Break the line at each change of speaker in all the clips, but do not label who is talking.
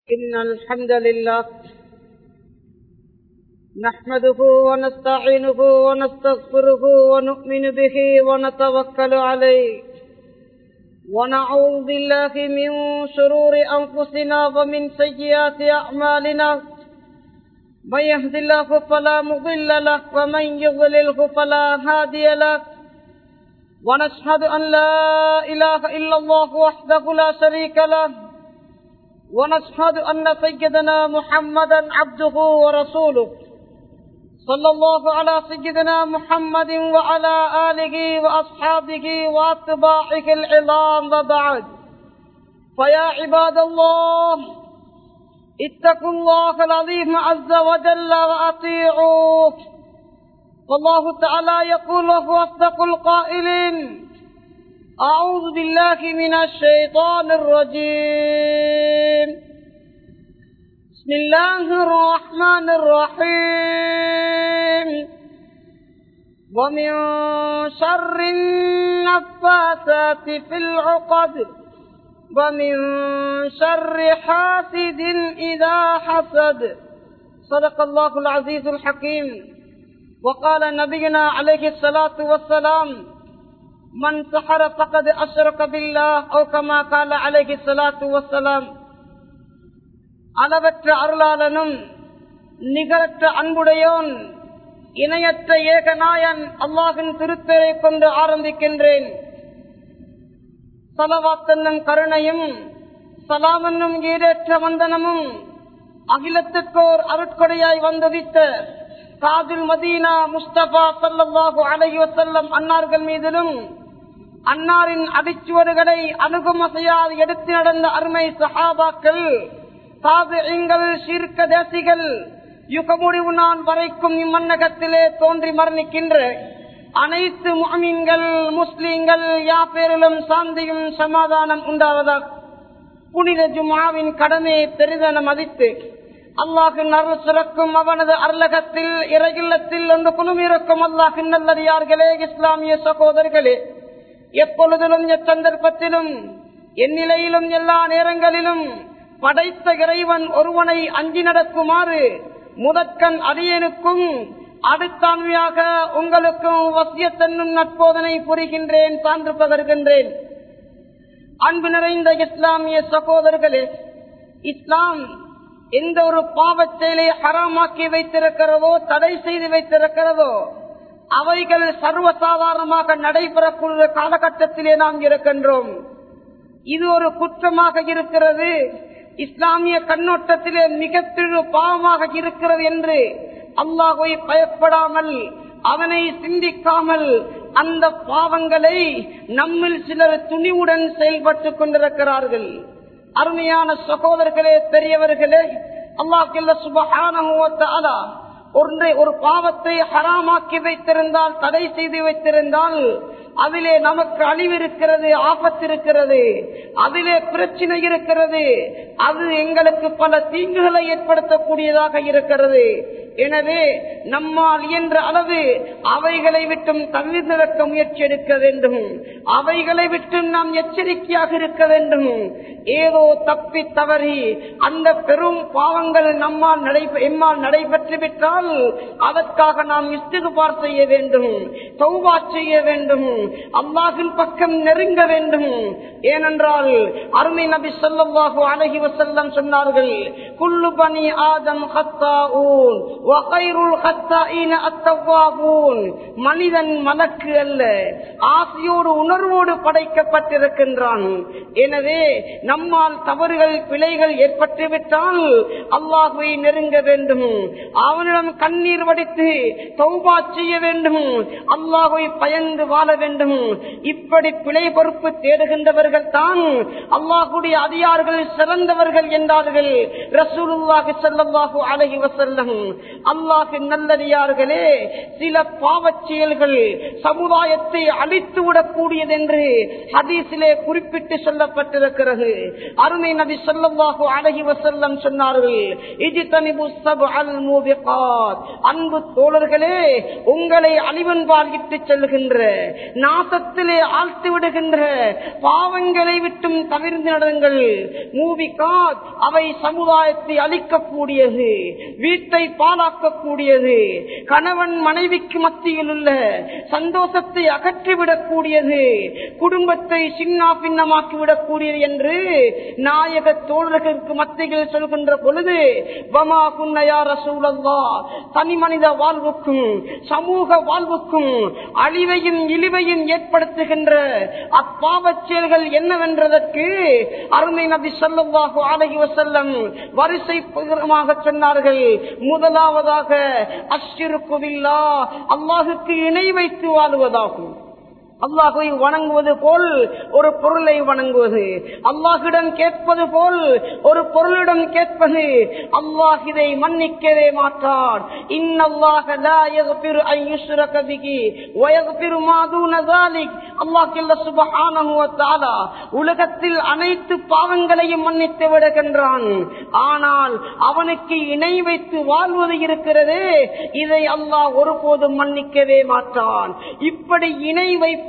إن الحمد لله نحمده ونستعينه ونستغفره ونؤمن به ونتوكل عليه ونعوذ بالله من شرور أنفسنا ومن سيئات أعمالنا من يهد الله فلا مضل له ومن يضلله فلا هادي له ونشهد أن لا إله إلا الله وحده لا شريك له ونشهد أن سيدنا محمدا عبده ورسوله صلى الله على سيدنا محمد وعلى آله وأصحابه وأتباعه العظام وبعد فيا عباد الله اتقوا الله العظيم عز وجل وأطيعوه والله تعالى يقول وهو أصدق القائلين أعوذ بالله من الشيطان الرجيم بسم الله الرحمن الرحيم ومن شر النفاثات في العقد ومن شر حاسد إذا حسد صدق الله العزيز الحكيم وقال نبينا عليه الصلاة والسلام من سحر فقد أشرك بالله أو كما قال عليه الصلاة والسلام அளவற்ற அருளாளனும் நிகரற்ற அன்புடையோன் இணையற்ற ஏகநாயன் அல்லாஹின் திருப்பெயரை கொண்டு ஆரம்பிக்கின்றேன் சலவாத்தன்னும் கருணையும் சலாமன்னும் ஈடேற்ற வந்தனமும் அகிலத்துக்கோர் அருட்கொடையாய் வந்துதித்த காதில் மதீனா முஸ்தபா சல்லாஹூ அலஹி வசல்லம் அன்னார்கள் மீதிலும் அன்னாரின் அடிச்சுவடுகளை அணுகுமசையால் எடுத்து நடந்த அருமை சஹாபாக்கள் சாதுங்கள் சீர்க்க தேசிகள் யுக முடிவு நாள் வரைக்கும் இம்மன்னகத்திலே தோன்றி மரணிக்கின்ற அனைத்து முகமீன்கள் முஸ்லீம்கள் யாப்பேரிலும் சாந்தியும் சமாதானம் உண்டாவதாக புனித ஜுமாவின் கடமையை பெரிதென மதித்து அல்லாஹின் அருள் சிறக்கும் அவனது அருளகத்தில் இறையில்லத்தில் ஒன்று குழுமிருக்கும் அல்லாஹின் நல்லடியார்களே இஸ்லாமிய சகோதரர்களே எப்பொழுதிலும் எச்சந்தர்ப்பத்திலும் எந்நிலையிலும் எல்லா நேரங்களிலும் படைத்த இறைவன் ஒருவனை அஞ்சி நடக்குமாறு முதற்கண் அடியனுக்கும் அடுத்தாண்மையாக உங்களுக்கும் வசியத்தன்னும் நட்போதனை புரிகின்றேன் சான்று பகர்கின்றேன் அன்பு நிறைந்த இஸ்லாமிய சகோதரர்களே இஸ்லாம் எந்த ஒரு பாவச் செயலை ஹராமாக்கி வைத்திருக்கிறதோ தடை செய்து வைத்திருக்கிறதோ அவைகள் சர்வசாதாரணமாக நடைபெறக்கூடிய காலகட்டத்திலே நாம் இருக்கின்றோம் இது ஒரு குற்றமாக இருக்கிறது இஸ்லாமிய கண்ணோட்டத்திலே மிகப்பெரிய பாவமாக இருக்கிறது என்று அல்லாஹை பயப்படாமல் அவனை சிந்திக்காமல் அந்த பாவங்களை நம்மில் சிலர் துணிவுடன் செயல்பட்டு கொண்டிருக்கிறார்கள் அருமையான சகோதரர்களே பெரியவர்களே அல்லாஹ் சுபகான ஒன்றை ஒரு பாவத்தை ஹராமாக்கி வைத்திருந்தால் தடை செய்து வைத்திருந்தால் அதிலே நமக்கு அழிவு இருக்கிறது ஆபத்து இருக்கிறது அதிலே பிரச்சனை இருக்கிறது அது எங்களுக்கு பல தீங்குகளை ஏற்படுத்தக்கூடியதாக இருக்கிறது எனவே நம்மால் இயன்ற அளவு அவைகளை விட்டும் தள்ளி நிறக்க முயற்சி எடுக்க வேண்டும் அவைகளை விட்டும் நாம் எச்சரிக்கையாக இருக்க வேண்டும் ஏதோ தப்பி தவறி அந்த பெரும் பாவங்கள் நம்மால் நடை எம்மால் நடைபெற்று விட்டால் அதற்காக நாம் இஸ்திகுபார் செய்ய வேண்டும் சௌபா செய்ய வேண்டும் அல்லாஹின் பக்கம் நெருங்க வேண்டும் ஏனென்றால் அருமை நபி சொல்லவாகு அழகி வசல்லம் சொன்னார்கள் குல்லு பனி ஆதம் ஹத்தாவூன் மனிதன் மலக்கு அல்ல ஆசையோடு உணர்வோடு படைக்கப்பட்டிருக்கின்றான் எனவே நம்மால் தவறுகள் பிழைகள் ஏற்பட்டுவிட்டால் அல்லாஹுவை நெருங்க வேண்டும் அவனிடம் கண்ணீர் வடித்து தௌபா செய்ய வேண்டும் அல்லாஹுவை பயந்து வாழ வேண்டும் இப்படி பிழை பொறுப்பு தேடுகின்றவர்கள் தான் அல்லாஹுடைய அதிகார்கள் சிறந்தவர்கள் என்றார்கள் ரசூலுல்லாஹி ஸல்லல்லாஹு அலைஹி வஸல்லம் அல்லாஹின் நல்லடியார்களே சில பாவச் செயல்கள் சமுதாயத்தை அழித்து விடக்கூடியது என்று ஹதீஸிலே குறிப்பிட்டு சொல்லப்பட்டிருக்கிறது அருமை நபி சொல்லல்லாஹு அழகி வசல்லம் சொன்னார்கள் இது தனிபு சபு அல் அன்பு தோழர்களே உங்களை அழிவன்பால் இட்டு செல்கின்ற நாசத்திலே ஆழ்த்து விடுகின்ற பாவங்களை விட்டும் தவிர்ந்து நடங்கள் மூவிகாத் அவை சமுதாய சமுதாயத்தை அழிக்கக்கூடியது வீட்டை பாலாக்கக்கூடியது கணவன் மனைவிக்கு மத்தியில் உள்ள சந்தோஷத்தை அகற்றிவிடக்கூடியது குடும்பத்தை சின்ன பின்னமாக்கி விடக்கூடியது என்று நாயக தோழர்களுக்கு மத்தியில் சொல்கின்ற பொழுது வமா குன்னையா ரசூலல்லா தனி மனித வாழ்வுக்கும் சமூக வாழ்வுக்கும் அழிவையும் இழிவையும் ஏற்படுத்துகின்ற அப்பாவச் செயல்கள் என்னவென்றதற்கு அருமை நபி சொல்லவாக ஆலகி வசல்லம் வரிசை பகிரமாக சொன்னார்கள் முதலாவதாக அஷ்டிருக்குவில்லா அல்லாஹுக்கு இணை வைத்து வாழுவதாகும் அல்லாஹை வணங்குவது போல் ஒரு பொருளை வணங்குவது அல்லாஹிடம் கேட்பது போல் ஒரு பொருளிடம் கேட்பது அல்லாஹ் இதை மன்னிக்கவே மாட்டார் இன்னல்லாஹ லா யக்ஃபிரு அன் யுஷ்ரக பிஹி வ யக்ஃபிரு மா தூன ذلك அல்லாஹ் ஜல்ல சுப்ஹானஹு வ தஆலா உலகத்தில் அனைத்து பாவங்களையும் மன்னித்து விடுகின்றான் ஆனால் அவனுக்கு இணை வைத்து வாழ்வது இருக்கிறது இதை அல்லாஹ் ஒருபோதும் மன்னிக்கவே மாட்டான் இப்படி இணை வைப்பது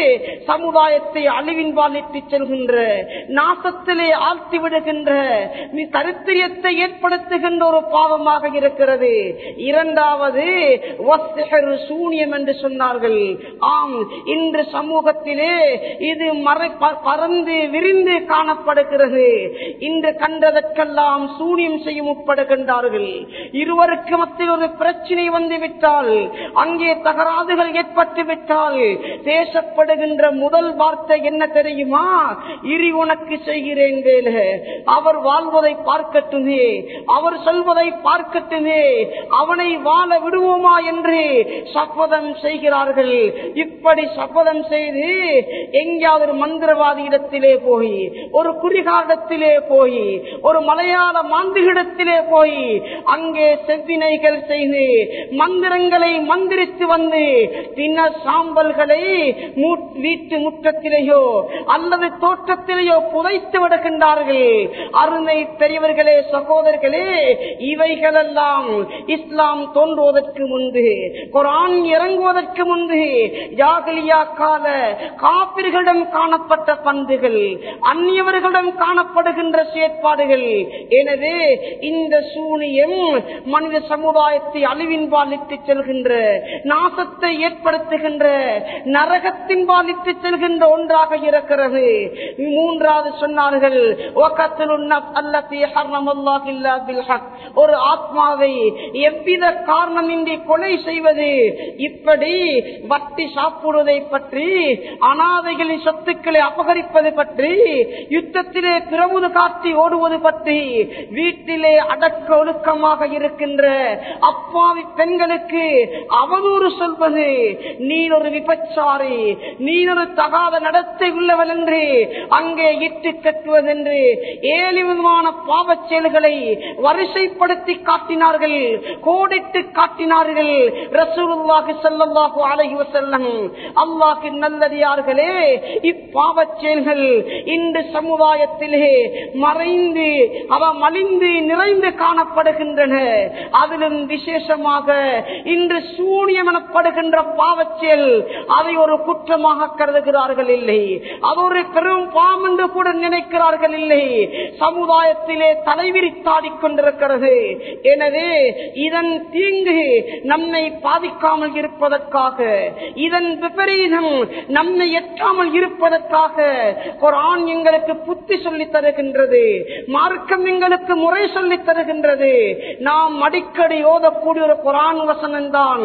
சமுதாயத்தை அழிவின் பாலிட்டு செல்கின்ற நாசத்திலே ஆழ்த்தி விடுகின்ற தரித்திரியத்தை ஏற்படுத்துகின்ற ஒரு பாவமாக இருக்கிறது இரண்டாவது வஸ்திகர் சூனியம் என்று சொன்னார்கள் ஆம் இன்று சமூகத்திலே இது மறை ப- பறந்து விரிந்து காணப்படுகிறது இன்று கண்டதற்கெல்லாம் சூனியம் செய்ய முற்படுகின்றார்கள் இருவருக்கு மத்தியில் ஒரு பிரச்சனை வந்து விட்டால் அங்கே தகராறுகள் ஏற்பட்டு விட்டால் பேசப்படுகின்ற முதல் வார்த்தை என்ன தெரியுமா இரி உனக்கு செய்கிறேன் வேலை அவர் வாழ்வதை பார்க்கட்டுமே அவர் சொல்வதை பார்க்கட்டுமே அவனை வாழ விடுவோமா என்று சபதம் செய்கிறார்கள் இப்படி சபதம் செய்து எங்கேயாவது ஒரு மந்திரவாதி இடத்திலே போய் ஒரு குறிகாடத்திலே போய் ஒரு மலையாள மாந்திரிடத்திலே போய் அங்கே செவ்வினைகள் செய்து மந்திரங்களை மந்திரித்து வந்து பின்ன சாம்பல்களை மூ- வீட்டு முற்றத்திலேயோ அல்லது தோட்டத்திலேயோ புதைத்து விடுகின்றார்கள் அருமை பெரியவர்களே சகோதரர்களே இவைகளெல்லாம் இஸ்லாம் தோன்றுவதற்கு முன்பு குரான் இறங்குவதற்கு முன்பு ஜாகலியா கால காப்பிர்களிடம் காணப்பட்ட பண்புகள் அந்நியவர்களிடம் காணப்படுகின்ற செயற்பாடுகள் எனவே இந்த சூனியம் மனித சமுதாயத்தை அழிவின் பாலித்து செல்கின்ற நாசத்தை ஏற்படுத்துகின்ற நரகத்தின் பாலித்து செல்கின்ற ஒன்றாக இருக்கிறது மூன்றாவது சொன்னார்கள் "வகத்லு النفس التي حرم الله إلا بالحق." ஒரு ஆத்மாவை எவ்வித காரணமின்றி கொலை செய்வது இப்படி வட்டி சாப்பிடுவதை பற்றி அனாதைகளின் சொத்துக்களை அபகரிப்பது பற்றி யுத்தத்திலே பிரமுது காட்டி ஓடுவது பற்றி வீட்டிலே அடக்க ஒழுக்கமாக இருக்கின்ற அப்பாவி பெண்களுக்கு அவதூறு சொல்வது நீ ஒரு விபச்சாரி நீ ஒரு தகாத நடத்தை உள்ளவன் என்று அங்கே இட்டு கட்டுவதென்று ஏழு விதமான பாவச் செயல்களை வரிசைப்படுத்தி காட்டினார்கள் கோடிட்டு காட்டினார்கள் ரசூலுல்லாஹி ஸல்லல்லாஹு அலைஹி வஸல்லம் அல்லாஹ்வின் நல்லடியார்களே இப்பாவச் செயல்கள் இந்த சமுதாயத்திலே மறைந்து அவ மலிந்து நிறைந்து காணப்படுகின்றன அதிலும் விசேஷமாக இன்று சூனியம் எனப்படுகின்ற பாவச்செயல் அதை ஒரு குற்றமாக கருதுகிறார்கள் இல்லை அது ஒரு பெரும் பாவம் என்று கூட நினைக்கிறார்கள் இல்லை சமுதாயத்திலே தலைவிரித்தாடிக் கொண்டிருக்கிறது எனவே இதன் தீங்கு நம்மை பாதிக்காமல் இருப்பதற்காக இதன் விபரீதம் நம்மை எட்டாமல் இருப்பதற்காக குரான் எங்களுக்கு புத்தி சொல்லித் தருகின்றது மார்க்கம் எங்களுக்கு முறை சொல்லித் தருகின்றது நாம் அடிக்கடி ஓதக்கூடிய ஒரு குரான் வசனம் தான்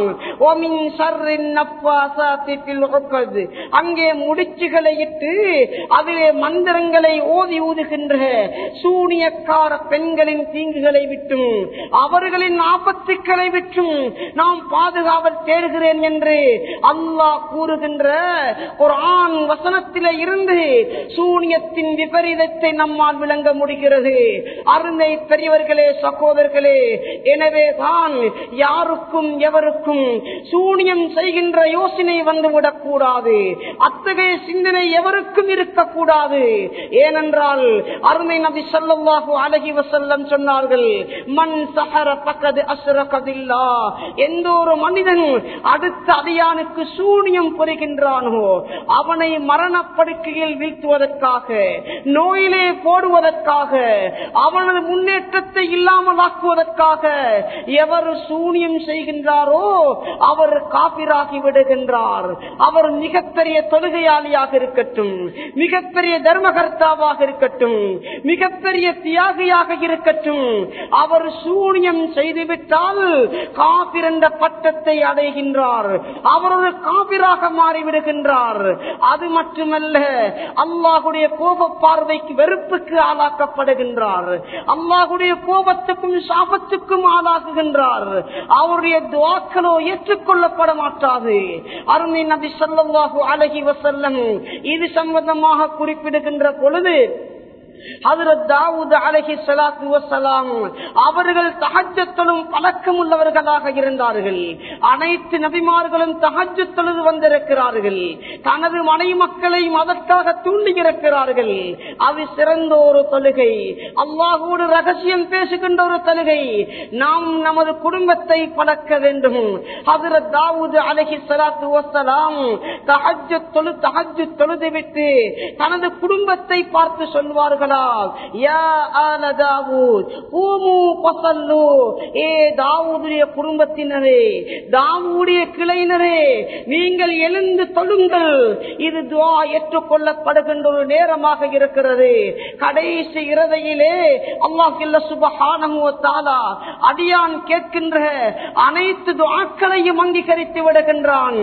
அங்கே முடிச்சுகளை இட்டு அதிலே மந்திரங்களை ஓதி ஊதுகின்ற சூனியக்கார பெண்களின் தீங்குகளை விட்டும் அவர்களின் ஆபத்துக்களை விட்டும் நாம் பாதுகாவல் தேடுகிறேன் என்று அல்லாஹ் கூறுகின்ற ஒரு ஆண் வசனத்திலே இருந்து சூனியத்தின் விபரீதத்தை நம்மால் விளங்க முடிகிறது அருமை பெரியவர்களே சகோதரர்களே எனவே தான் யாருக்கும் எவருக்கும் சூனியம் செய்கின்ற யோசனை வந்துவிடக் கூடாது அத்தகைய சிந்தனை எவருக்கும் இருக்கக்கூடாது ஏனென்றால் அருமை நபி ஸல்லல்லாஹு அலைஹி வஸல்லம் சொன்னார்கள் மன் சஹர பக்கது அஸ்ரகதில்லா எந்த ஒரு மனிதன் அடுத்த அடியானுக்கு சூனியம் சூனியம் புரிகின்றானோ அவனை மரணப்படுக்கையில் வீழ்த்துவதற்காக நோயிலே போடுவதற்காக அவனது முன்னேற்றத்தை இல்லாமல் ஆக்குவதற்காக எவர் சூனியம் செய்கின்றாரோ அவர் காபிராகி விடுகின்றார் அவர் மிகப்பெரிய தொழுகையாளியாக இருக்கட்டும் மிகப்பெரிய தர்மகர்த்தாவாக இருக்கட்டும் மிகப்பெரிய தியாகியாக இருக்கட்டும் அவர் சூனியம் செய்துவிட்டால் காபிர் என்ற பட்டத்தை அடைகின்றார் அவர் ஒரு காபிராக மாறிவிடுகின்றார் அது மட்டுமல்ல அல்லாஹுடைய கோப பார்வைக்கு வெறுப்புக்கு ஆளாக்கப்படுகின்றார் அல்லாஹுடைய கோபத்துக்கும் சாபத்துக்கும் ஆளாகுகின்றார் அவருடைய துவாக்களோ ஏற்றுக்கொள்ளப்பட மாட்டாது அருமை நபி சொல்லல்லாஹு அழகி வசல்லம் இது சம்பந்தமாக குறிப்பிடுகின்ற பொழுது அவர்கள் தகஜத்தலும் பழக்கம் உள்ளவர்களாக இருந்தார்கள் அனைத்து நபிமார்களும் தகஜ தொழுது வந்திருக்கிறார்கள் தனது மனை மக்களையும் அதற்காக தூண்டியிருக்கிறார்கள் அது சிறந்த ஒரு தொழுகை அல்லாஹோடு ரகசியம் பேசுகின்ற ஒரு தொழுகை நாம் நமது குடும்பத்தை பழக்க வேண்டும் ஹசரத் தாவூது அலஹி சலாத்து வசலாம் தஹஜ் தொழு தஹஜ் தொழுது விட்டு தனது குடும்பத்தை பார்த்து சொல்வார்களா யா ஆல தாவூத் கூமு பசல்லு ஏ தாவூதுடைய குடும்பத்தினரே தாவூடைய கிளையினரே நீங்கள் எழுந்து தொழுங்கள் இது துவா ஏற்றுக்கொள்ளப்படுகின்ற ஒரு நேரமாக இருக்கிறது கடைசி இறதையிலே அல்லாஹில்ல சுபஹானமுவத்தாலா அடியான் கேட்கின்ற அனைத்து துவாக்களையும் அங்கீகரித்து விடுகின்றான்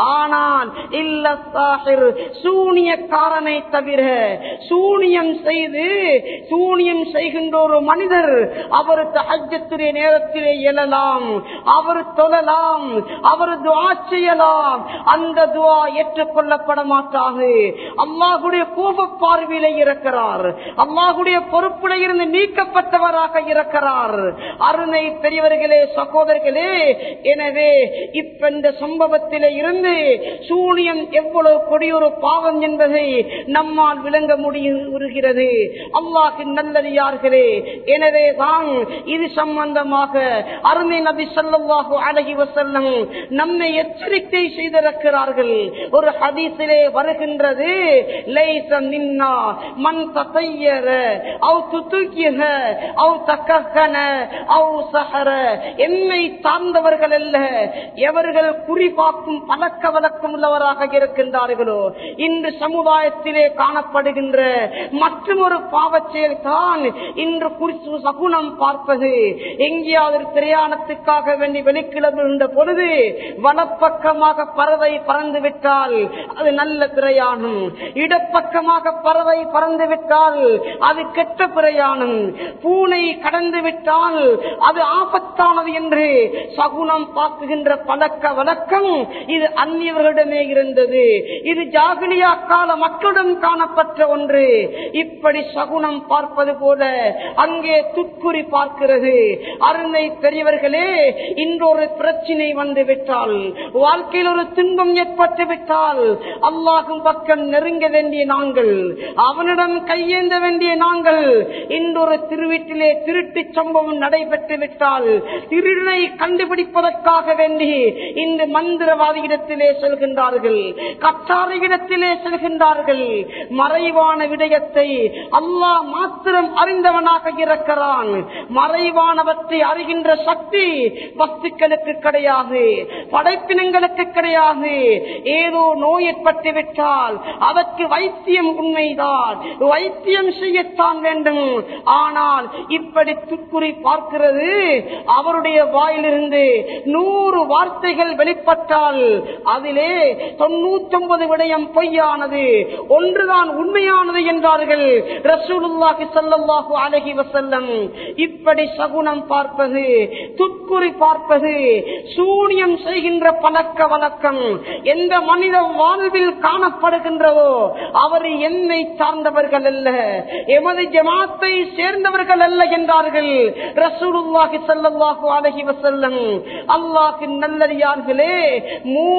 ஆனால் இல்ல சாஹிர் சூனியக்காரனை தவிர சூனியம் செய்து சூனியம் செய்கின்ற ஒரு மனிதர் அவர் தஹஜத்துடைய நேரத்திலே எழலாம் அவர் தொழலாம் அவர் துவா செய்யலாம் அந்த துவா ஏற்றுக்கொள்ளப்பட மாட்டாது அல்லாஹுடைய கோப பார்வையில இருக்கிறார் அல்லாஹுடைய பொறுப்புல இருந்து நீக்கப்பட்டவராக இருக்கிறார் அருணை பெரியவர்களே சகோதரர்களே எனவே இப்ப இந்த சம்பவத்திலே இருந்து சூனியம் எவ்வளவு கொடியொரு பாவம் என்பதை நம்மால் விளங்க முடிகிறது அல்லாஹின் நல்லடியார்களே எனவே தான் இது சம்பந்தமாக அருமை நபி சொல்லவாகு அழகி வசல்லம் நம்மை எச்சரிக்கை செய்திருக்கிறார்கள் ஒரு ஹதீசிலே வருகின்றது லைச மின்னா மன் தத்தையர அவ் துத்துக்கியக அவ் தக்கன அவ் சஹர என்னை சார்ந்தவர்கள் அல்ல எவர்கள் குறிப்பாக்கும் பழக்க வழக்கம் உள்ளவராக இருக்கின்றார்களோ இன்று சமுதாயத்திலே காணப்படுகின்ற மற்றும் ஒரு பாவச் செயல் தான் இன்று குறித்து சகுனம் பார்ப்பது எங்கேயாவது பிரயாணத்துக்காக வேண்டி வெளிக்கிளம்புகின்ற பொழுது வலப்பக்கமாக பறவை பறந்து விட்டால் அது நல்ல பிரயாணம் இடப்பக்கமாக பறவை பறந்து விட்டால் அது கெட்ட பிரயாணம் பூனை கடந்து விட்டால் அது ஆபத்தானது என்று சகுனம் பார்க்குகின்ற பழக்க வழக்கம் இது அந்நியவர்களிடமே இருந்தது இது ஜாகிலியா கால மக்களிடம் காணப்பட்ட ஒன்று இப்படி சகுனம் பார்ப்பது போல அங்கே துக்குறி பார்க்கிறது அருமை பெரியவர்களே இன்றொரு பிரச்சினை வந்து விட்டால் வாழ்க்கையில் ஒரு துன்பம் ஏற்பட்டு விட்டால் அல்லாஹும் பக்கம் நெருங்க வேண்டிய நாங்கள் அவனிடம் கையேந்த வேண்டிய நாங்கள் இன்றொரு திருவீட்டிலே திருட்டு சம்பவம் நடைபெற்று விட்டால் திருடனை கண்டுபிடிப்பதற்காக வேண்டி இந்த மந்திரவாதியிடத்திலே செல்கின்றார்கள் கட்டாரையிடத்திலே செல்கின்றார்கள் மறைவான விடயத்தை அல்லாஹ் மாத்திரம் அறிந்தவனாக இருக்கிறான் மறைவானவற்றை அறிகின்ற சக்தி வஸ்துக்களுக்கு கிடையாது படைப்பினங்களுக்கு கிடையாது ஏதோ நோய் ஏற்பட்டு விட்டால் அதற்கு வைத்தியம் உண்மைதான் வைத்தியம் செய்யத்தான் வேண்டும் ஆனால் இப்படி துக்குறி பார்க்கிறது அவருடைய வாயிலிருந்து நூறு வார்த்தைகள் வெளிப்பட்டால் அதிலே தொண்ணூத்தி ஒன்பது விடயம் பொய்யானது ஒன்றுதான் உண்மையானது என்றார்கள் ரசூலுல்லாஹி ஸல்லல்லாஹு அலைஹி வஸல்லம் இப்படி சகுனம் பார்ப்பது துக்குறி பார்ப்பது சூனியம் செய்கின்ற பழக்க வழக்கம் எந்த மனித வாழ்வில் காணப்படுகின்றதோ அவர் என்னை சார்ந்தவர்கள் அல்ல எமது ஜமாத்தை சேர்ந்தவர்கள் அல்ல என்றார்கள் ரசூலுல்லாஹி ஸல்லல்லாஹு அலைஹி வஸல்லம் அல்லாஹ்வின் நல்லடியார்களே மூன்று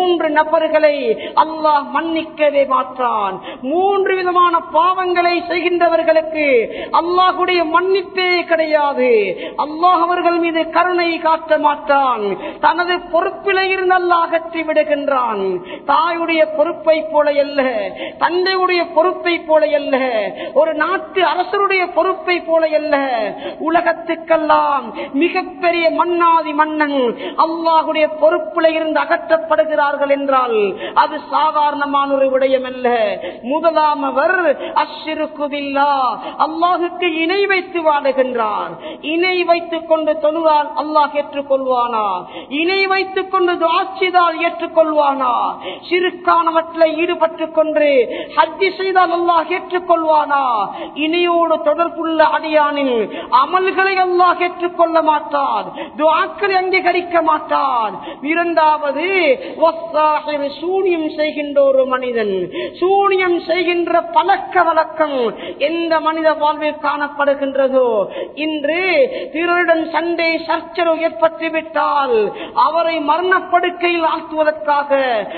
மூன்று நபர்களை அல்லாஹ் மன்னிக்கவே மாற்றான் மூன்று விதமான பாவங்களை செய்கின்றவர்களுக்கு அல்லாஹுடைய மன்னிப்பே கிடையாது அல்லாஹ் அவர்கள் மீது கருணை காட்ட மாட்டான் தனது பொறுப்பில இருந்து அல்லாஹ் அகற்றி விடுகின்றான் தாயுடைய பொறுப்பை போல அல்ல தந்தையுடைய பொறுப்பை போல அல்ல ஒரு நாட்டு அரசருடைய பொறுப்பை போல அல்ல உலகத்துக்கெல்லாம் மிகப்பெரிய மன்னாதி மன்னன் அல்லாஹுடைய பொறுப்பில இருந்து அகற்றப்படுகிறார்கள் என்றால் அது சாதாரணமான ஒரு விடயம் அல்ல முதலாம் அவர் அஷிருக்குவில்லா அல்லாஹுக்கு இணை வைத்து வாடுகின்றார் இணை வைத்துக் கொண்டு தொழுவால் அல்லாஹ் ஏற்றுக்கொள்வானா இணை வைத்துக் கொண்டு ஆட்சிதால் ஏற்றுக்கொள்வானா சிறுக்கானவற்றில் ஈடுபட்டுக் கொண்டு ஹஜ்ஜி செய்தால் அல்லாஹ் ஏற்றுக்கொள்வானா இணையோடு தொடர்புள்ள அடியானின் அமல்களை அல்லாஹ் ஏற்றுக்கொள்ள மாட்டார் துவாக்களை அங்கீகரிக்க மாட்டார் இரண்டாவது வஸ்ஸாஹிர், சூனியம் செய்கின்ற ஒரு மனிதன் சூனியம் செய்கின்ற பழக்க வழக்கம் எந்த மனித வாழ்வில் காணப்படுகின்றதோ இன்று பிறருடன் சண்டை சர்ச்சரவு ஏற்பட்டு விட்டால் அவரை மரணப்படுக்கையில் ஆக்குவதற்காக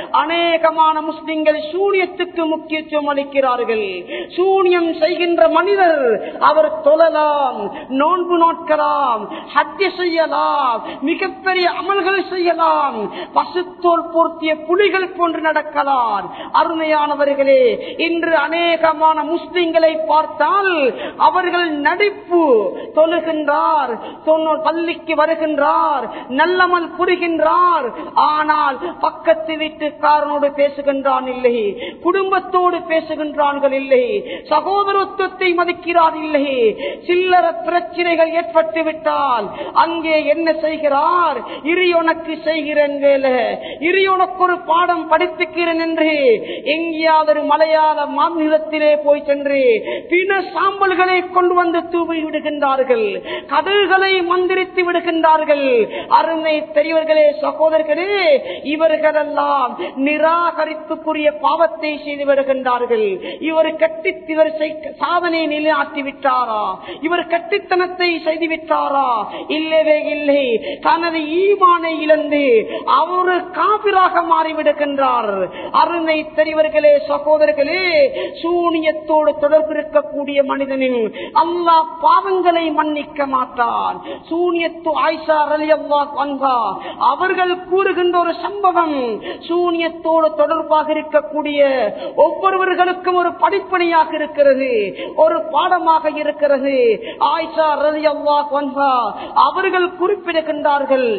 அநேகமான முஸ்லிம்கள் சூனியத்துக்கு முக்கியத்துவம் அளிக்கிறார்கள் சூனியம் செய்கின்ற மனிதர் அவர் தொழலாம் நோன்பு நோட்கலாம் ஹத்திய செய்யலாம் மிகப்பெரிய அமல்கள் செய்யலாம் பசுத்தோல் போர்த்திய புலிகள் போன்று நடக்கலாம் அருமையானவர்களே இன்று அநேகமான முஸ்லிம்களை பார்த்தால் அவர்கள் நடிப்பு தொழுகின்றார் தொண்ணூறு பள்ளிக்கு வருகின்றார் நல்லமல் புரிகின்றார் ஆனால் பக்கத்து வீட்டுக்காரனோடு பேசுகின்றான் இல்லை குடும்பத்தோடு பேசுகின்றார்கள் இல்லை சகோதரத்துவத்தை மதிக்கிறார் இல்லை சில்லற பிரச்சனைகள் ஏற்பட்டு விட்டால் அங்கே என்ன செய்கிறார் இரு உனக்கு செய்கிறேன் வேலை இரு உனக்கு ஒரு பாடம் படித்துக்கிறேன் என்று எங்கேயாவது ஒரு மலையாள மாநிலத்திலே போய் சென்று பின சாம்பல்களை கொண்டு வந்து தூவி விடுகின்றார்கள் கதல்களை மந்திரித்து விடுகின்றார்கள் அருமை பெரியவர்களே சகோதரர்களே இவர்களெல்லாம் நிராகரிப்புக்குரிய பாவத்தை செய்து விடுகின்றார்கள் இவர் கட்டி இவர் செய்- சாதனை நிலையாட்டி விட்டாரா இவர் கட்டித்தனத்தை செய்து விட்டாரா இல்லவே இல்லை தனது ஈமானை இழந்து அவரு காபிராக மாறிவிடுகின்றார் அருமை பெரியவர்களே சகோதரர்களே சூனியத்தோடு தொடர்பு இருக்கக்கூடிய மனிதனின் அல்லாஹ் பாவங்களை மன்னிக்க மாட்டான் சூனியத்து ஆயிஷா ரலியல்லாஹு அன்ஹா அவர்கள் கூறுகின்ற ஒரு சம்பவம் சூனியத்தோடு தொடர்பாக இருக்கக்கூடிய ஒவ்வொருவர்களுக்கும் ஒரு படிப்பணியாக இருக்கிறது ஒரு பாடமாக இருக்கிறது ஆயிஷா ரலியல்லாஹு அன்ஹா அவர்கள் குறிப்பிடுகின்றார்கள்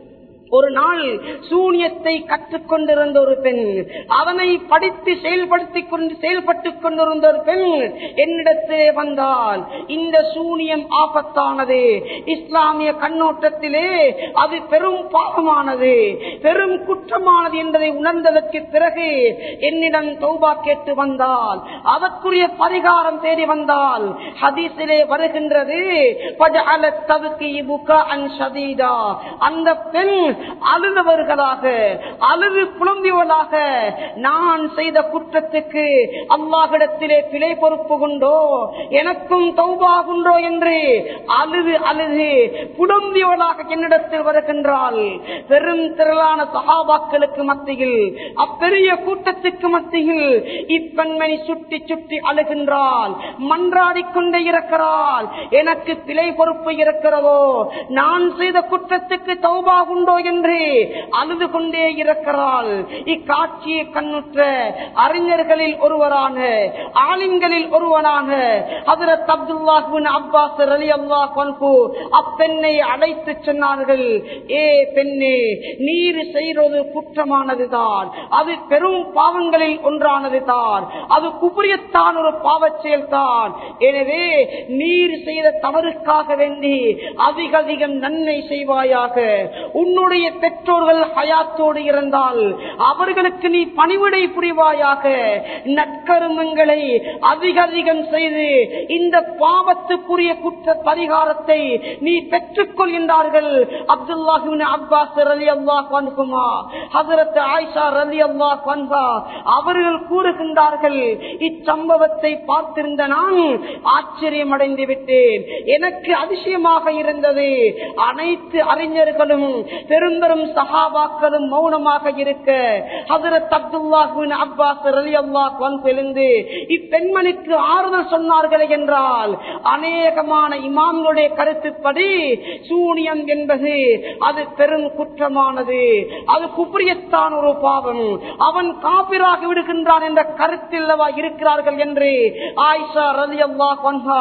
ஒரு நாள் சூனியத்தை கற்றுக்கொண்டிருந்த ஒரு பெண் அவனை படித்து செயல்படுத்திக் கொண்டு செயல்பட்டுக் கொண்டிருந்த ஒரு பெண் என்னிடத்திலே வந்தால் இந்த சூனியம் ஆபத்தானது இஸ்லாமிய கண்ணோட்டத்திலே அது பெரும் பாவமானது பெரும் குற்றமானது என்பதை உணர்ந்ததற்கு பிறகு என்னிடம் தௌபா கேட்டு வந்தால் அதற்குரிய பரிகாரம் தேடி வந்தால் ஹதீஸிலே வருகின்றது "ஃபஜஅலத் தப்கி புகாஅன் ஷதீதா." அந்த பெண் அழுதவர்களாக அழுது புலம்பியவளாக நான் செய்த குற்றத்துக்கு அல்லாஹிடத்திலே பிழை பொறுப்பு கொண்டோ எனக்கும் தௌபாகுண்டோ என்று அழுது அழுது புலம்பியவளாக என்னிடத்தில் வருகின்றாள் பெரும் திரளான சகாபாக்களுக்கு மத்தியில் அப்பெரிய கூட்டத்துக்கு மத்தியில் இப்பெண்மணி சுட்டி சுட்டி அழுகின்றாள் மன்றாடிக் கொண்டே இருக்கிறாள் எனக்கு பிழை பொறுப்பு இருக்கிறதோ நான் செய்த குற்றத்துக்கு தௌபா உண்டோ என்று அழுது கொண்டே இருக்கிறாள் இக்காட்சியை கண்ணுற்ற அறிஞர்களில் ஒருவரான ஆலிம்களில் ஒருவனான ஹதரத் அப்துல்லாஹின் அப்பாஸ் அலி அல்லாஹ் அப்பெண்ணை அழைத்து சொன்னார்கள் ஏ பெண்ணே நீர் செய்வது குற்றமானதுதான் அது பெரும் பாவங்களில் ஒன்றானதுதான் அது குபுரியத்தான் ஒரு பாவச் செயல்தான் எனவே நீர் செய்த தவறுக்காக வேண்டி அதிக அதிகம் நன்மை செய்வாயாக உன்னுடைய பெற்றோர்கள் ஹயாத்தோடு இருந்தால் அவர்களுக்கு நீ பணிவிடை புரிவாயாக நற்கருமங்களை அதிக அதிகம் செய்து இந்த பாவத்துக்குரிய குற்ற பரிகாரத்தை நீ பெற்றுக் கொள்கின்றார்கள் அப்துல்லாஹின் அப்பாஸ் ரலி அல்லாஹ் வன்குமா ஹசரத் ஆயிஷா ரலி அல்லாஹ் வன்கா அவர்கள் கூறுகின்றார்கள் இச்சம்பவத்தை பார்த்திருந்த நான் ஆச்சரியம் அடைந்து விட்டேன் எனக்கு அதிசயமாக இருந்தது அனைத்து அறிஞர்களும் பெரும் பெரும் பெரும் சஹாபாக்களும் மௌனமாக இருக்க ஹசரத் அப்துல்லாஹின் அப்பாஸ் அலி அல்லாஹ் வந்து இப்பெண்மணிக்கு ஆறுதல் சொன்னார்கள் என்றால் அநேகமான இமாம்களுடைய கருத்துப்படி சூனியம் என்பது அது பெரும் குற்றமானது அது குப்ரியத்தான் ஒரு பாவம் அவன் காபிராகி விடுகின்றான் என்ற கருத்தில்லவா இருக்கிறார்கள் என்று ஆயிஷா ரலி அல்லாஹ்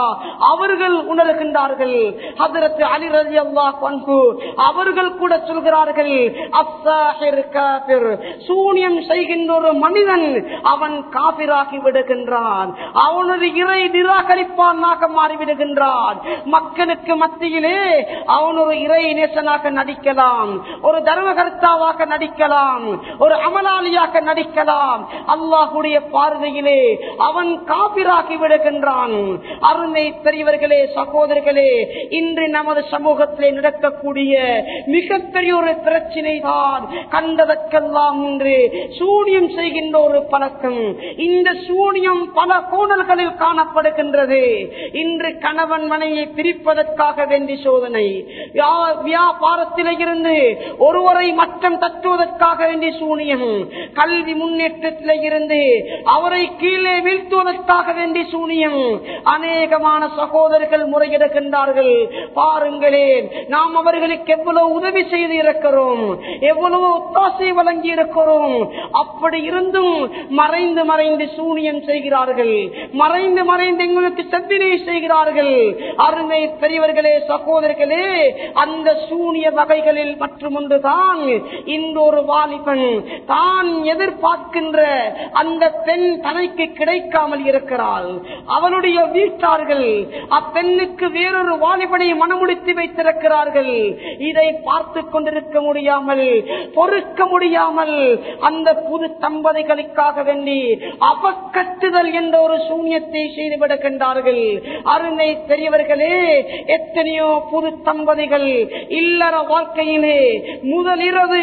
அவர்கள் உணர்கின்றார்கள் ஹதரத் அலி ரலி அல்லாஹ் அவர்கள் கூட சொல்கிறார்கள் அஸ்ஸாஹிர் காபிர் சூனியம் செய்கின்ற ஒரு மனிதன் அவன் காபிராகி விடுகின்றான் அவனது இறை நிராகரிப்பானாக மாறிவிடுகின்றான் மக்களுக்கு மத்தியிலே அவன் ஒரு இறை நேசனாக நடிக்கலாம் ஒரு தர்மகர்த்தாவாக நடிக்கலாம் ஒரு அமலாளியாக நடிக்கலாம் அல்லாஹுடைய பார்வையிலே அவன் காபிராகி விடுகின்றான் அருமை பெரியவர்களே சகோதரர்களே இன்று நமது சமூகத்திலே நடக்கக்கூடிய மிகப்பெரிய ஒரு பிரச்சினை தான் கண்டதற்கெல்லாம் இன்று சூனியம் செய்கின்ற ஒரு பழக்கம் இந்த சூனியம் பல கோணல்களில் காணப்படுகின்றது இன்று கணவன் மனையை பிரிப்பதற்காக வேண்டி சோதனை வியா- வியாபாரத்திலே இருந்து ஒருவரை மட்டம் தட்டுவதற்காக வேண்டி சூனியம் கல்வி முன்னேற்றத்திலே இருந்து அவரை கீழே வீழ்த்துவதற்காக வேண்டி சூனியம் அநேகமான சகோதரர்கள் முறையிடுகின்றார்கள் பாருங்களேன் நாம் அவர்களுக்கு எவ்வளவு உதவி செய்து இருக்கிறோம் எவ்வளவு ஒத்தாசை வழங்கி இருக்கிறோம் அப்படி இருந்தும் மறைந்து மறைந்து சூனியம் செய்கிறார்கள் மறைந்து மறைந்து எங்களுக்கு செவ்வினை செய்கிறார்கள் அருமை பெரியவர்களே சகோதரர்களே அந்த சூனிய வகைகளில் மற்றும் ஒன்றுதான் இந்த ஒரு வாலிபன் தான் எதிர்பார்க்கின்ற அந்த பெண் தனக்கு கிடைக்காமல் இருக்கிறாள் அவளுடைய வீட்டார்கள் அப்பெண்ணுக்கு வேறொரு வாலிபனை மனமுடித்து வைத்திருக்கிறார்கள் இதை பார்த்து கொண்டிருக்க முடியாமல் பொறுக்க முடியாமல் அந்த புது தம்பதிகளுக்காக வேண்டி அவக்கட்டுதல் என்ற ஒரு சூன்யத்தை செய்து விடுகின்றார்கள் அருமை பெரியவர்களே எத்தனையோ புது தம்பதிகள் இல்லற வாழ்க்கையிலே முதலிரவு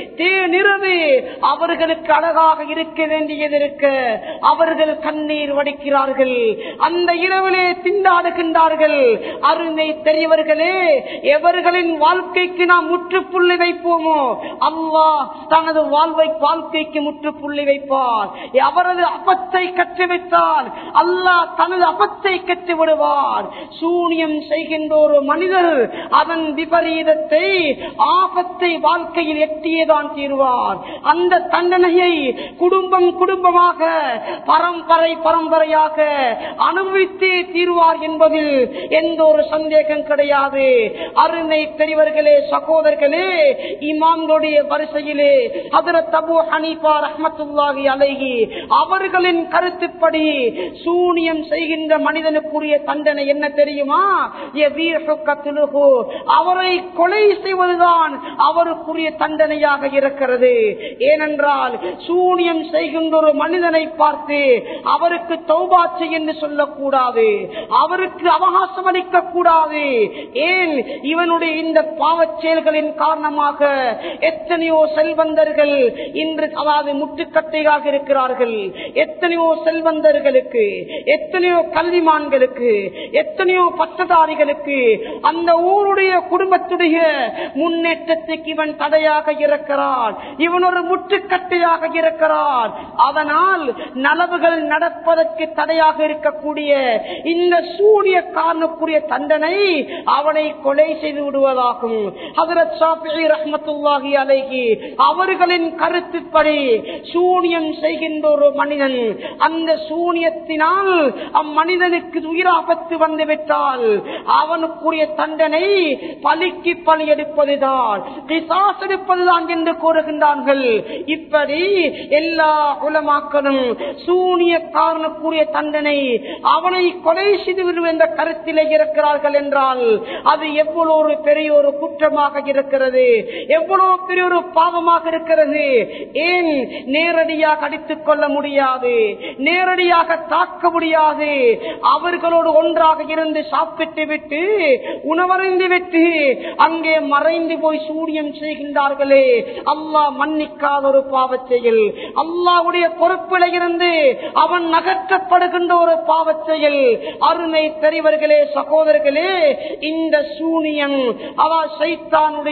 தேனிரவு அவர்களுக்கு அழகாக இருக்க வேண்டியது இருக்க அவர்கள் கண்ணீர் வடிக்கிறார்கள் அந்த இரவிலே திண்டாடுகின்றார்கள் அருமை பெரியவர்களே எவர்களின் வாழ்க்கைக்கு நாம் முற்றுப்புள்ளி வைப்போமோ அல்லாஹ் தனது வாழ்வை வாழ்க்கைக்கு முற்றுப்புள்ளி வைப்பார் அவரது அப்பத்தை கற்று வைத்தால் அல்லாஹ் தனது அப்பத்தை கற்று விடுவார் சூனியம் செய்கின்ற ஒரு மனிதர் அதன் விபரீதத்தை ஆபத்தை வாழ்க்கையில் எட்டியதான் தீர்வார் அந்த தண்டனையை குடும்பம் குடும்பமாக பரம்பரை பரம்பரையாக அனுபவித்தே தீர்வார் என்பதில் எந்த ஒரு சந்தேகம் கிடையாது அருமை பெரியவர்களே சகோதரர்களே இமாம்களுடைய வரிசையிலே ஹதரத் அபூ ஹனீஃபா ரஹ்மத்துல்லாஹி அலைஹி அவர்களின் கருத்துப்படி சூனியம் செய்கின்ற மனிதனுக்குரிய தண்டனை என்ன தெரியுமா யதீஹு கத்லுஹு. அவரை கொலை செய்வதுதான் அவருக்குரிய தண்டனையாக இருக்கிறது ஏனென்றால் சூனியம் செய்கின்ற ஒரு மனிதனை பார்த்து அவருக்கு தௌபாச்சு என்று சொல்லக்கூடாது அவருக்கு அவகாசம் அளிக்க கூடாது ஏன் இவனுடைய இந்த பாவச் செயல்களின் காரணமாக எத்தனையோ செல்வந்தர்கள் இன்று அதாவது முட்டுக்கட்டையாக இருக்கிறார்கள் எத்தனையோ செல்வந்தர்களுக்கு எத்தனையோ கல்விமான்களுக்கு எத்தனையோ பட்டதாரிகளுக்கு அந்த ஊருடைய குடும்பத்துடைய முன்னேற்றத்துக்கு இவன் தடையாக இருக்கிறான் இவன் ஒரு முட்டுக்கட்டையாக இருக்கிறான் அதனால் நலவுகள் நடப்பதற்கு தடையாக இருக்கக்கூடிய இந்த சூரிய காரணக்குரிய தண்டனை அவனை கொலை செய்து விடுவதாகும் ஹதரத் ஷாஃபிஈ ரஹ்மத்துல்லாஹி அலைஹி அவர்களின் கருத்துப்படி சூனியம் செய்கின்ற ஒரு மனிதன் அந்த சூனியத்தினால் அம்மனிதனுக்கு உயிராபத்து வந்துவிட்டால் அவனுக்குரிய தண்டனை பலிக்கு பலி எடுப்பதுதான் பிசாஸ் எடுப்பதுதான் என்று கூறுகின்றார்கள் இப்படி எல்லா உலமாக்களும் சூனிய காரணக்குரிய தண்டனை அவனை கொலை செய்து விடும் என்ற கருத்திலே இருக்கிறார்கள் என்றால் அது எவ்வளவு ஒரு பெரிய ஒரு குற்றமாக இருக்கிறது எவ்வளவு பெரிய ஒரு பாவமாக இருக்கிறது ஏன் நேரடியாக அடித்துக் கொள்ள முடியாது நேரடியாக தாக்க முடியாது அவர்களோடு ஒன்றாக இருந்து சாப்பிட்டு விட்டு உணவறிந்து விட்டு அங்கே மறைந்து போய் சூரியம் செய்கின்றார்களே அல்லாஹ் மன்னிக்காத ஒரு பாவச் செயல் அல்லாவுடைய பொறுப்பில இருந்து அவன் நகற்றப்படுகின்ற ஒரு பாவச் செயல் அருமை பெரியவர்களே சகோதரர்களே இந்த சூனியம் அவ சைத்தானுடைய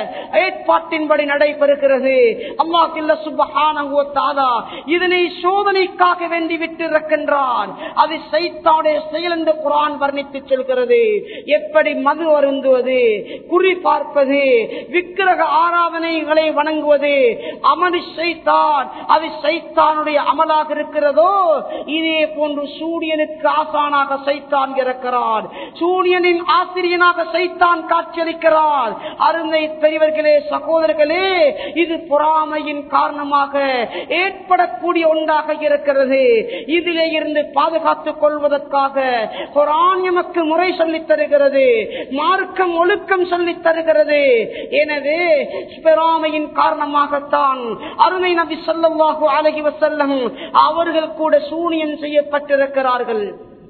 ஏற்பாட்டின்படி நடைபெறுகிறது அல்லாஹில்ல சுபஹானஹு தாலா இதனை சோதனைக்காக வேண்டி விட்டு இருக்கின்றான் அது சைத்தானுடைய செயல் என்று குரான் வர்ணித்து சொல்கிறது எப்படி மது அருந்துவது குறி பார்ப்பது விக்கிரக ஆராதனைகளை வணங்குவது அமளி சைத்தான் அது சைத்தானுடைய அமலாக இருக்கிறதோ இதே போன்று சூரியனுக்கு ஆசானாக சைத்தான் இருக்கிறான் சூரியனின் ஆசிரியனாக சைத்தான் காட்சியளிக்கிறார் அருந்தை பெரியவர்களே சகோதரர்களே இது பொறாமையின் காரணமாக ஏற்படக்கூடிய ஒன்றாக இருக்கிறது இதிலே இருந்து பாதுகாத்துக் கொள்வதற்காக குரான் எமக்கு முறை சொல்லித் தருகிறது மார்க்கம் ஒழுக்கம் சொல்லித் தருகிறது எனவே பொறாமையின் காரணமாகத்தான் அருமை நபி சொல்லவாகு அழகி வசல்லம் அவர்கள் கூட சூனியம் செய்யப்பட்டிருக்கிறார்கள்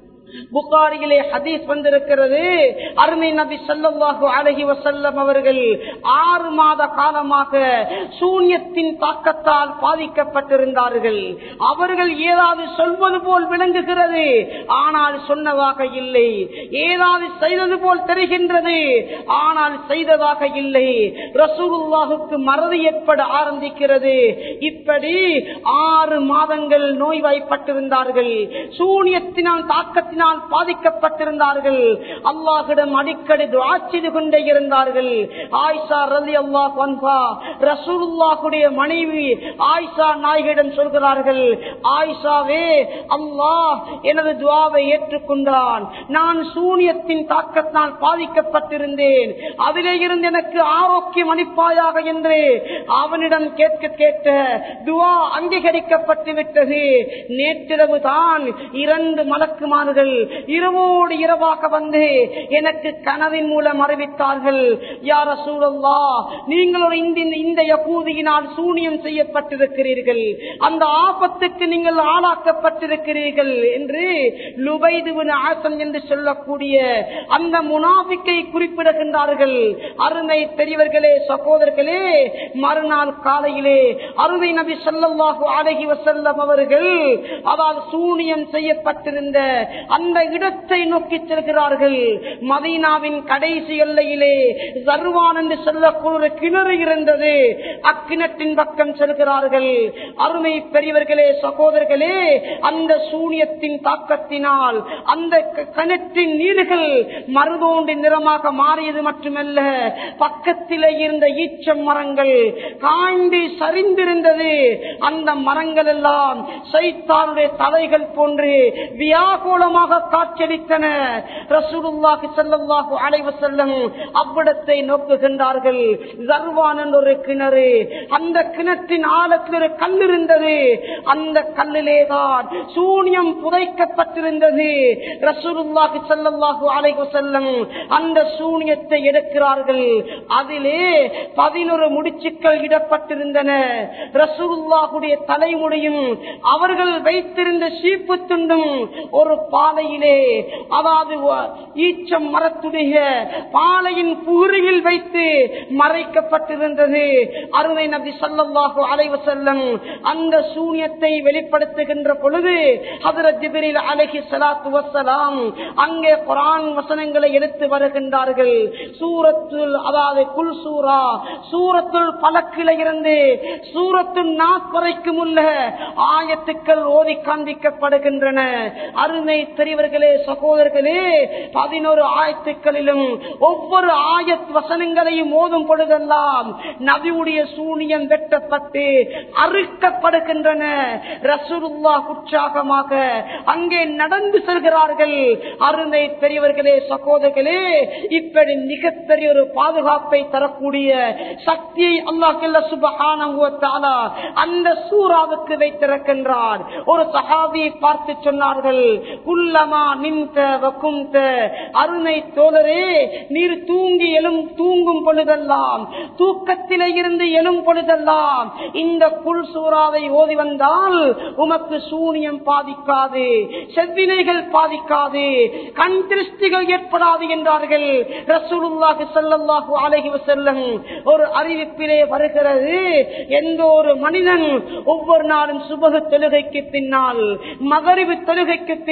புகாரியிலே ஹதீஸ் வந்திருக்கிறது அருமை நபி சல்லாஹு அலஹி வசல்லம் அவர்கள் ஆறு மாத காலமாக சூன்யத்தின் தாக்கத்தால் பாதிக்கப்பட்டிருந்தார்கள் அவர்கள் ஏதாவது சொல்வது போல் விளங்குகிறது ஆனால் சொன்னதாக இல்லை ஏதாவது செய்தது போல் தெரிகின்றது ஆனால் செய்ததாக இல்லை ரசூலுல்லாஹுக்கு மறதி ஏற்பட ஆரம்பிக்கிறது இப்படி ஆறு மாதங்கள் நோய்வாய்ப்பட்டிருந்தார்கள் சூனியத்தினால் தாக்கத்தினால் பாதிக்கப்பட்டிருந்தார்கள் அல்லாஹிடம் அடிக்கடி துவா செய்து கொண்டே இருந்தார்கள் ஆயிஷா ரலி அல்லாஹ் வன்பா ரசூலுல்லாஹுடைய மனைவி ஆயிஷா நாயகிடம் சொல்கிறார்கள் ஆயிஷாவே அல்லாஹ் எனது துவாவை ஏற்றுக்கொண்டான் நான் சூனியத்தின் தாக்கத்தினால் பாதிக்கப்பட்டிருந்தேன் அதிலே இருந்து எனக்கு ஆரோக்கியம் அளிப்பாயாக என்று அவனிடம் கேட்க கேட்க துவா அங்கீகரிக்கப்பட்டு விட்டது நேற்றிரவு தான் இரண்டு மலக்குமார்கள் இரவோடு இரவாக வந்து எனக்கு கனவின் மூலம் அறிவித்தார்கள் யார சூழல்லா நீங்கள் ஒரு இந்த இந்த யகூதியினால் சூனியம் செய்யப்பட்டிருக்கிறீர்கள் அந்த ஆபத்துக்கு நீங்கள் ஆளாக்கப்பட்டிருக்கிறீர்கள் என்று லுபைதுவின் ஆசம் என்று சொல்லக்கூடிய அந்த முனாபிக்கை குறிப்பிடுகின்றார்கள் அருமை பெரியவர்களே சகோதரர்களே மறுநாள் காலையிலே அருமை நபி சொல்லல்லாஹு அழகி வசல்லம் அவர்கள் அதாவது சூனியம் செய்யப்பட்டிருந்த அந்த இடத்தை நோக்கி செல்கிறார்கள் மதீனாவின் கடைசி எல்லையிலே சர்வான் என்று சொல்லக்கூடிய ஒரு கிணறு இருந்தது அக்கிணற்றின் பக்கம் செல்கிறார்கள் அருமை பெரியவர்களே சகோதரர்களே அந்த சூனியத்தின் தாக்கத்தினால் அந்த கிணற்றின் நீர்கள் மருதோண்டி நிறமாக மாறியது மட்டுமல்ல பக்கத்திலே இருந்த ஈச்சம் மரங்கள் காய்ந்து சரிந்திருந்தது அந்த மரங்கள் எல்லாம் சைத்தானுடைய தலைகள் போன்று வியாகோலமாக காட்சியளித்தன ரசூலுல்லாஹி ஸல்லல்லாஹு அலைஹி வஸல்லம் அவ்விடத்தை நோக்குகின்றார்கள் ஜர்வான் என்ற ஒரு கிணறு அந்த கிணற்றின் ஆழத்தில் ஒரு கல் இருந்தது அந்த கல்லிலே தான் சூனியம் புதைக்கப்பட்டிருந்தது ரசூலுல்லாஹி ஸல்லல்லாஹு அலைஹி வஸல்லம் அந்த சூனியத்தை எடுக்கிறார்கள் அதிலே பதினொரு முடிச்சுக்கள் இடப்பட்டிருந்தன ரசூலுல்லாஹுடைய தலைமுடியும் அவர்கள் வைத்திருந்த சீப்பு துண்டும் ஒரு பாலையிலே அதாவது ஈச்சம் மரத்துடைய பாலையின் புகுரியில் வைத்து மறைக்கப்பட்டிருந்தது அருணை நபி சல்லாஹூ அலைவு செல்லம் அந்த சூனியத்தை வெளிப்படுத்துகின்ற பொழுது ஹதரத் ஜிபிரில் அலஹி சலாத்து வசலாம் அங்கே குரான் வசனங்களை எடுத்து வருகின்றார்கள் சூரத்துல் அதாவது குல் சூரா சூரத்துல் பலக்கில இருந்து சூரத்துல் நாஸ் வரைக்கும் உள்ள ஆயத்துக்கள் ஓதி காண்பிக்கப்படுகின்றன அருமை பெரியவர்களே சகோதரர்களே பதினோரு ஆயத்துக்களிலும் ஒவ்வொரு ஆயத் வசனங்களையும் ஓதும் பொழுதெல்லாம் நபியுடைய சூனியம் வெட்டப்பட்டு அறுக்கப்படுகின்றன ரசூலுல்லா உற்சாகமாக அங்கே நடந்து செல்கிறார்கள் அருமை பெரியவர்களே சகோதரர்களே இப்படி மிகப்பெரிய ஒரு பாதுகாப்பை தரக்கூடிய சக்தியை அல்லாஹ் சுபகான அந்த சூறாவுக்கு வைத்திருக்கின்றார் ஒரு சகாபியை பார்த்து சொன்னார்கள் குல்லமா நின்ற வக்குந்த அருணை தோழரே நீர் தூங்கி எழும் தூங்கும் பொழுதெல்லாம் தூக்கத்திலே இருந்து எழும் பொழுதெல்லாம் இந்த புல் சூறாவை ஓதி வந்தால் உமக்கு சூனியம் பாதிக்காது செவ்வினைகள் பாதிக்காது கண் திருஷ்டிகள் ஏற்படாது என்றார்கள் ரசூலுல்லாஹி ஸல்லல்லாஹு அலைஹி வஸல்லம் ஒரு அறிவிப்பிலே வருகிறது எந்த ஒரு மனிதன் ஒவ்வொரு நாளும் சுபகு தொழுகைக்கு பின்னால் மகரிவு தொழுகைக்கு பின்னால்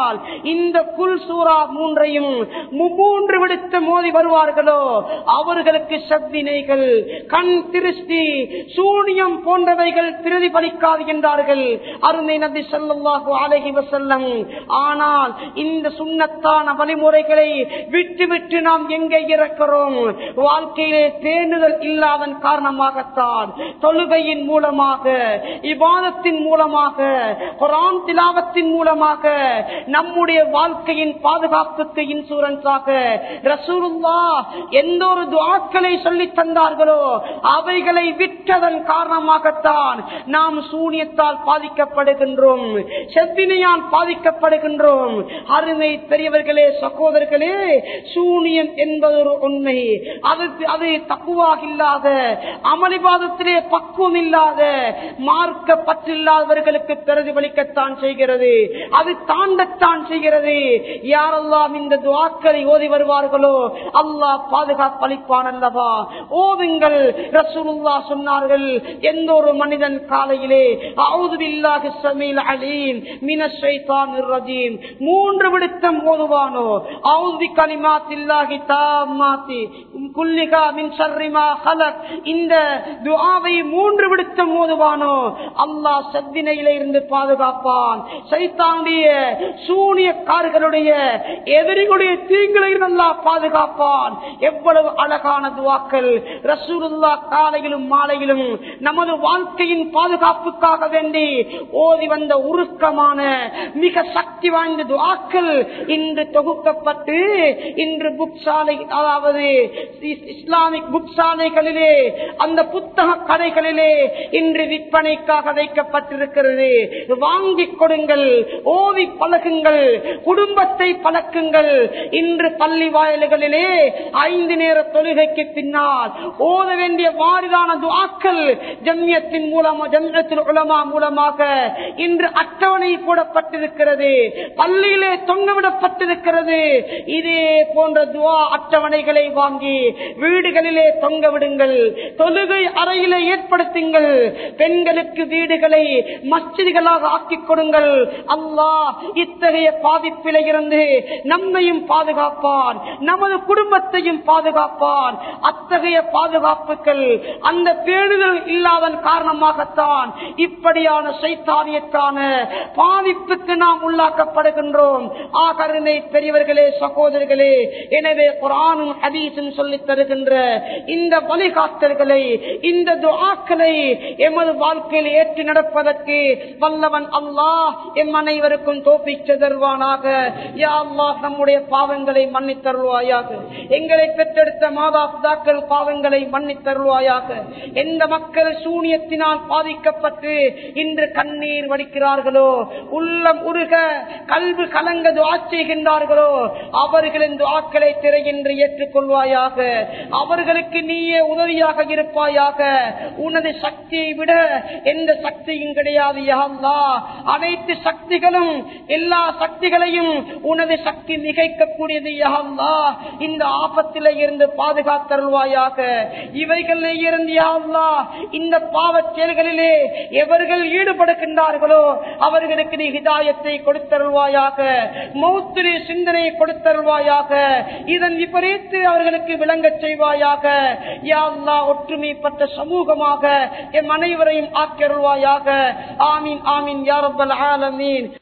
பின்னால் இந்த குல் சூரா மூன்றையும் மூன்று விடுத்து மோதி வருவார்களோ அவர்களுக்கு சத்தினைகள் கண் திருஷ்டி சூனியம் போன்றவைகள் பிரதிபலிக்காது என்றார்கள் அருமை நபி ஸல்லல்லாஹு அலைஹி வஸல்லம் ஆனால் இந்த சுண்ணத்தான வழிமுறைகளை விட்டு விட்டு நாம் எங்கே இருக்கிறோம் வாழ்க்கையிலே தேனுதல் இல்லாதன் காரணமாகத்தான் தொழுகையின் மூலமாக இபாதத்தின் மூலமாக குரான் திலாவத்தின் மூலமாக நம்முடைய வாழ்க்கையின் பாதுகாப்புக்கு இன்சூரன்ஸாக ரசூலுல்லா எந்த ஒரு துவாக்களை சொல்லி தந்தார்களோ அவைகளை விட்டதன் காரணமாகத்தான் நாம் சூனியத்தால் பாதிக்கப்படுகின்றோம் செவ்வினையால் பாதிக்கப்படுகின்றோம் அருமை பெரியவர்களே சகோதரர்களே சூனியம் என்பது ஒரு உண்மை அது அது தக்குவாக இல்லாத அமளிபாதத்திலே பக்குவம் இல்லாத மார்க்க பற்றில்லாதவர்களுக்கு பிரதிபலிக்கத்தான் செய்கிறது அது தாண்டத்தான் செய்கிறது யாரெல்லாம் இந்த துவாக்களை ஓதி வருவார்களோ அல்லாஹ் பாதுகாப்பளிப்பான் அல்லவா ஓதுங்கள் ரசூலுல்லா சொன்னார்கள் எந்த ஒரு மனிதன் காலையிலே அவுது பில்லாஹி ஸமீல் அலீம் மினஷ் ஷைத்தானிர் ரஜீம் மூன்று விடுத்தம் ஓதுவானோ அவுது பி கலிமாத்தில்லாஹி தாம்மாத்தி குல்லிகா மின் ஷர்ரி மா ஹலக் இந்த துஆவை மூன்று விடுத்தம் ஓதுவானோ அல்லாஹ் சத்தினையில இருந்து பாதுகாப்பான் சைத்தானுடைய சூனியக்காரர்களுடைய எதிரிகளுடைய தீங்கில இருந்து அல்லாஹ் பாதுகாப்பான் எவ்வளவு அழகான துவாக்கள் ரசூலுல்லா காலையிலும் மாலையிலும் நமது வாழ்க்கையின் பாதுகாப்புக்காக வேண்டி ஓதி வந்த உருக்கமான மிக சக்தி வாய்ந்த துவாக்கள் இன்று தொகுக்கப்பட்டு இன்று புக் சாலை அதாவது இஸ்- இஸ்லாமிக் புக் சாலைகளிலே அந்த புத்தக கடைகளிலே இன்று விற்பனைக்காக வைக்கப்பட்டிருக்கிறது வாங்கிக் கொடுங்கள் ஓவி பழகுங்கள் குடும்பத்தை பழக்குங்கள் இன்று பள்ளி வாயில்களிலே ஐந்து நேர தொழுகைக்கு பின்னால் ஓத வேண்டிய வாரிதான துவாக்கள் ஜம்யத்தின் மூலமா ஜம்யத்தில் உலமா மூலமாக இன்று அட்டவணை போடப்பட்டிருக்கிறது பள்ளியிலே தொங்கவிடப்பட்டிருக்கிறது இதே போன்ற துவா அட்டவணைகளை வாங்கி வீடுகளிலே தொங்க விடுங்கள் தொழுகை அறையிலே ஏற்படுத்துங்கள் பெண்களுக்கு வீடுகளை மஸ்ஜிதுகளாக ஆக்கிக் கொடுங்கள் அல்லாஹ் இத்தகைய பாதிப்பிலே இருந்து நம்மையும் பாதுகாப்பான் நமது குடும்பத்தையும் பாதுகாப்பான் அத்தகைய பாதுகாப்புகள் அந்த பேணுதல் இல்லாதன் காரணமாகத்தான் இப்படியான சைத்தானியத்தான பாதிப்புக்கு நாம் உள்ளாக்கப்படுகின்றோம் ஆகருணை பெரியவர்களே சகோதரர்களே எனவே குரானும் ஹதீஸும் சொல்லித் தருகின்ற இந்த வழிகாட்டல்களை இந்த துஆக்களை எமது வாழ்க்கையில் ஏற்றி நடப்பதற்கு வல்லவன் அல்லாஹ் எம் அனைவருக்கும் தோப்பிச்சு தருவானாக யா அல்லாஹ் நம்முடைய பாவங்களை மன்னித் தருவாயாக எங்களை பெற்றெடுத்த மாதா பிதாக்கள் பாவங்களை மன்னித் தருவாயாக எந்த மக்கள் சூனியத்தினால் பாதிக்கப்பட்டு இன்று கண்ணீர் வடிக்கிறார்களோ உள்ளம் உருக கல்வி கலங்க துவா செய்கின்றார்களோ அவர்களின் துவாக்களை திரையின்றி ஏற்றுக்கொள்வாயாக அவர்களுக்கு நீயே உதவியாக இருப்பாயாக உனது சக்தியை விட எந்த சக்தியும் கிடையாது யா அல்லாஹ். அனைத்து சக்திகளும் எல்லா சக்திகளையும் உனது சக்தி மிகைக்கக்கூடியது யா அல்லாஹ். இந்த ஆபத்தில இருந்து பாதுகாத்தருள்வாயாக இவைகளிலே இருந்து யா அல்லாஹ், இந்த பாவச் செயல்களிலே எவர்கள் ஈடுபடுகின்றார்களோ அவர்களுக்கு நீ ஹிதாயத்தை கொடுத்தருள்வாயாக மௌத்திரி சிந்தனையை கொடுத்தருள்வாயாக இதன் விபரீத்து அவர்களுக்கு விளங்கச் செய்வாயாக யா அல்லாஹ் ஒற்றுமைப்பட்ட சமூகமாக எம் அனைவரையும் ஆக்கியருள்வாயாக ஆமீன் ஆமீன் யாரப்பல் ஆலமீன்